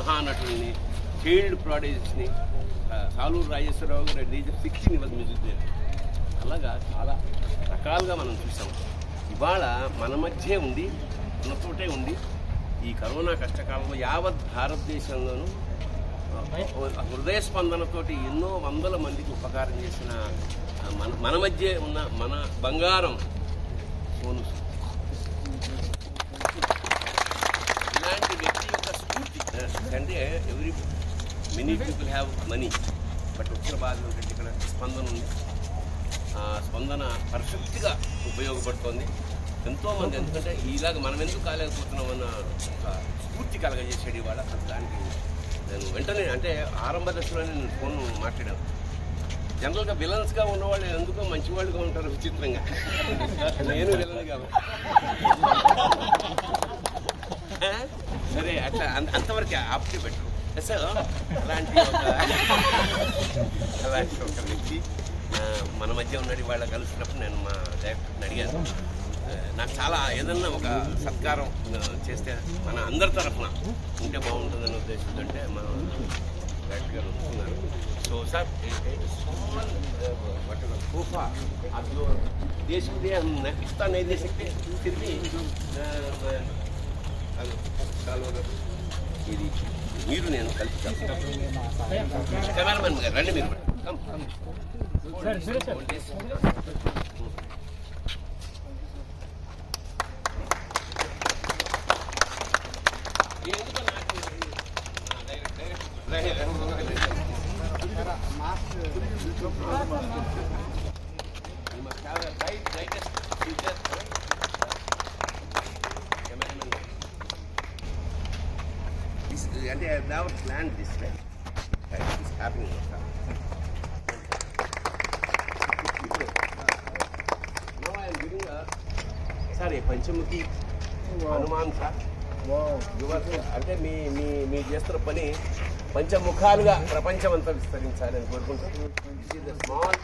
మహానటుల్ని చైల్డ్ ప్రాడేజెస్ని సాలూరు రాజేశ్వరరావు గారు డీజే ఫిక్సింగ్ ఇవ్వదు మ్యూజిక్ డైరెక్టర్ అలాగా చాలా రకాలుగా మనం చూసాం ఇవాళ మన మధ్య ఉండి మనతోటే ఉండి ఈ కరోనా కష్టకాలంలో యావత్ భారతదేశంలోనూ ఆ, హృదయ స్పందనతోటి ఎన్నో వందల మందికి ఉపకారం చేసిన ఆ, మన మన మధ్య ఉన్న మన బంగారం సోను సూద్. ఇలాంటి వ్యక్తి యొక్క స్ఫూర్తి అంటే every many people have money but ఉత్తర బాధ ఏంటంటే ఇక్కడ స్పందన ఉంది ఆ స్పందన పర్ఫెక్ట్గా ఉపయోగపడుతోంది ఎంతోమంది ఎందుకంటే ఇలాగ మనం ఎందుకు కాలేకపోతున్నాం అన్న ఒక స్ఫూర్తి కలగజేసాడు ఇవాళ దానికి నేను వెంటనే అంటే ఆరంభ దశలోనే నేను ఫోన్ మాట్లాడాను జనరల్గా విలన్స్గా ఉన్నవాళ్ళు ఎందుకో మంచివాళ్ళుగా ఉంటారు విచిత్రంగా నేను విలన్ కాబట్టి ఆ? సరే అట్లా అంత- అంతవరకు ఆప్తి పెట్టు సో అలాంటి ఒక అలాంటి ఒక వ్యక్తి ఆ, మన మధ్య ఉన్నాడు వాళ్ళ కలిసినప్పుడు నేను మా డైరెక్టర్ని అడిగాను ఆ, నాకు చాలా ఏదన్నా ఒక సత్కారం ఆ, చేస్తే మన అందరి తరఫున ఉంటే బాగుంటుందనే ఉద్దేశంతో అంటే మా డైరెక్టర్ గారు ఒప్పుకున్నారు సో సార్ सोफा आप जो देश के लिए हम हिस्सा नहीं दे सकते फिर भी आ, मैं- హలో హలో ఇది మీరు నేను కలిసి కెమెరామెన్ గారు రండి మీరు కూడా. కమ్ కమ్ ఎందుకు నాకు ఆ, direct direct You must have a bright, brightest future. Cameraman. This, and I have never planned this, right? Right, It's happening. Now I am giving a, sorry, Panchamukhi Hanuman sir యువత అంటే మీ మీ మీ చేస్తున్న పని పంచముఖాలుగా ప్రపంచం అంతా విస్తరించాలని కోరుకుంటూ స్మాల్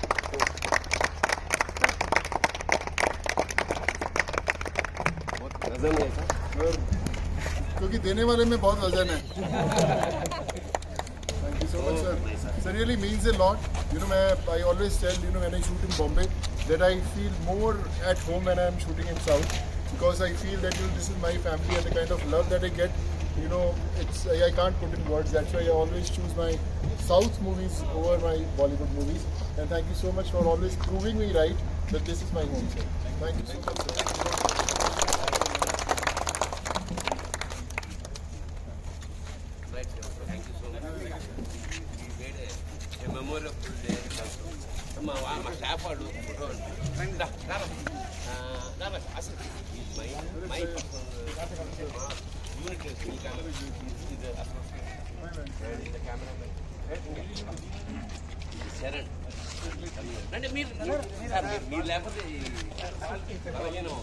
वजन है सर क्योंकि देने वाले में बहुत वजन है thank you so much sir sir really means a lot you know मैं I always tell you know when I shoot in Bombay that I feel more at home when I am shooting in South because I feel that you know, this is my family and the kind of love that I get you know it's I, I can't put in words that's why I always choose my South movies over my Bollywood movies and thank you so much for always proving me right that this is my home sir thank you so much sir. Right, sir. Thank you so much. We made a, a memorable day. మా మా staff వాడు photo రండి రా, రారా. ఆ, రారా, అసలు my my unit ఈ కెమెరా ఇది అసలు కెమెరా శరణ్ రండి మీరు సార్, మీరు- మీరు లేకపోతే ఈ బలహీనం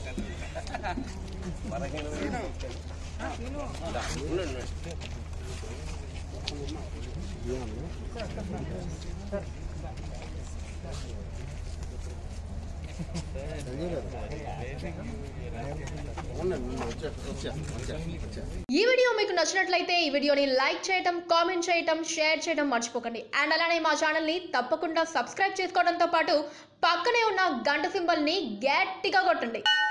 బలహీనం దా, ఉండండి, ఉండండి. ఈ వీడియో మీకు నచ్చినట్లయితే ఈ వీడియోని లైక్ చేయటం కామెంట్ చేయటం షేర్ చేయటం మర్చిపోకండి అండ్ అలానే మా ఛానల్ని తప్పకుండా సబ్స్క్రైబ్ చేసుకోవడంతో పాటు పక్కనే ఉన్న గంట సింబల్ని గట్టిగా కొట్టండి